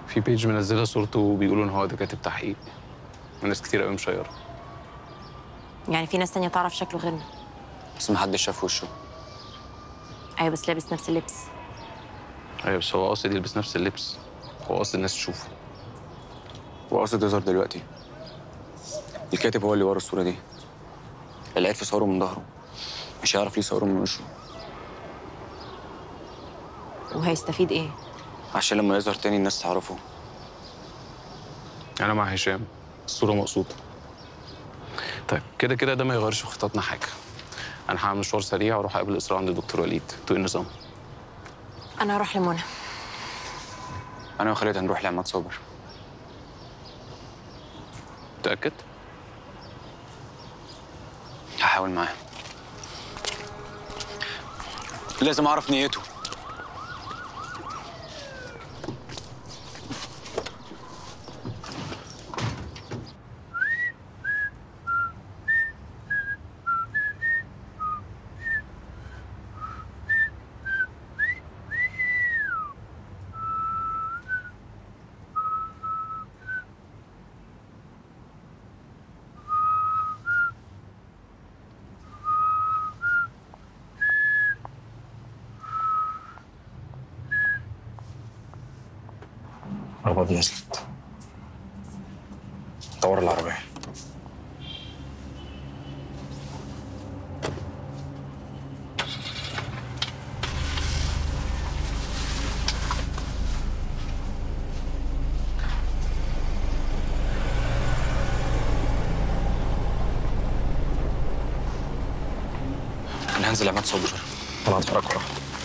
في بيج منزلها صورته وبيقولوا ان هو ده كاتب تحقيق وناس كتير قوي مشيره يعني في ناس تانية تعرف شكله غيرنا بس محدش شاف وشه ايوه بس لابس نفس اللبس ايوه بس هو قاصد يلبس نفس اللبس هو قاصد الناس تشوفه هو قاصد يظهر دلوقتي الكاتب هو اللي ورا الصورة دي اللي عرف يصوره من ظهره مش هيعرف ليه يصوره من وشه وهيستفيد ايه عشان لما يظهر تاني الناس تعرفه انا مع هشام الصوره مقصوده طيب كده كده ده ما يغيرش في خططنا حاجه انا هعمل مشوار سريع واروح اقابل اسراء عند الدكتور وليد انتوا ايه النظام انا هروح لمنى انا وخالد هنروح لعماد صابر متاكد هحاول معاه لازم اعرف نيته العربية دي نزلت دور العربية انا هنزل عماد صابر أنا هتحرك ورا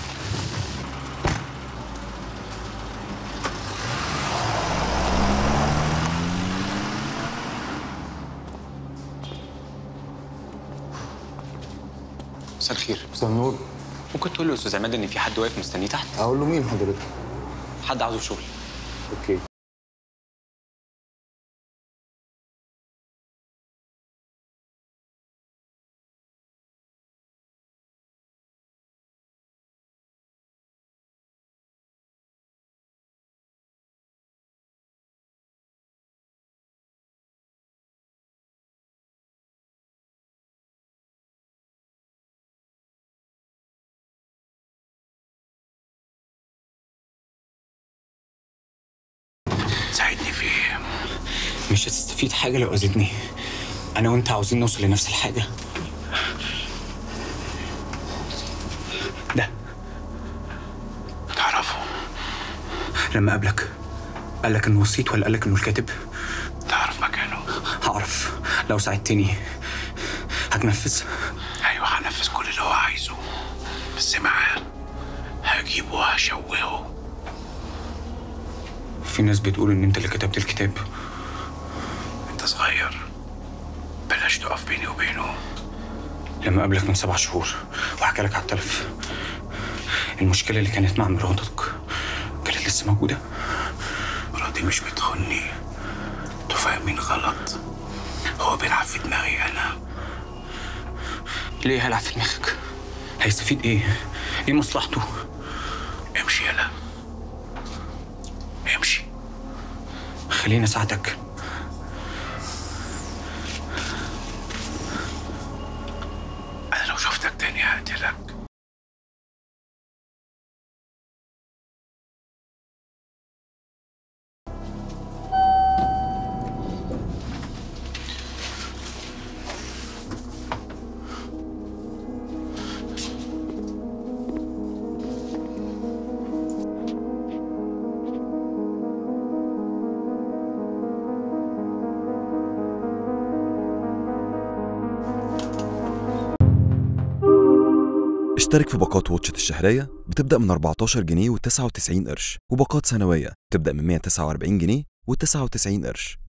مساء الخير مساء النور ممكن تقول له استاذ عماد ان في حد واقف مستنيه تحت اقول له مين حضرتك حد عاوزه في شغل اوكي ساعدني في ايه؟ مش هتستفيد حاجة لو أذيتني أنا وأنت عاوزين نوصل لنفس الحاجة ده تعرفه لما قابلك قال لك إنه وسيط ولا قال لك إنه الكاتب؟ تعرف مكانه هعرف لو ساعدتني هتنفذ أيوه هنفذ كل اللي هو عايزه بس معاه هجيبه وهشوهه في ناس بتقول ان انت اللي كتبت الكتاب انت صغير بلاش تقف بيني وبينه لما قابلك من سبع شهور وحكى لك على التلف المشكلة اللي كانت مع مراتك كانت لسه موجودة مراتي مش بتخوني انتوا فاهمين غلط هو بيلعب في دماغي انا ليه هيلعب في دماغك؟ هيستفيد ايه؟ ايه مصلحته؟ امشي يلا امشي خليني اساعدك انا لو شفتك تاني هقتلك اشترك في باقات واتشت الشهرية بتبدأ من 14 جنيه و99 قرش وباقات سنوية بتبدأ من 149 جنيه و99 قرش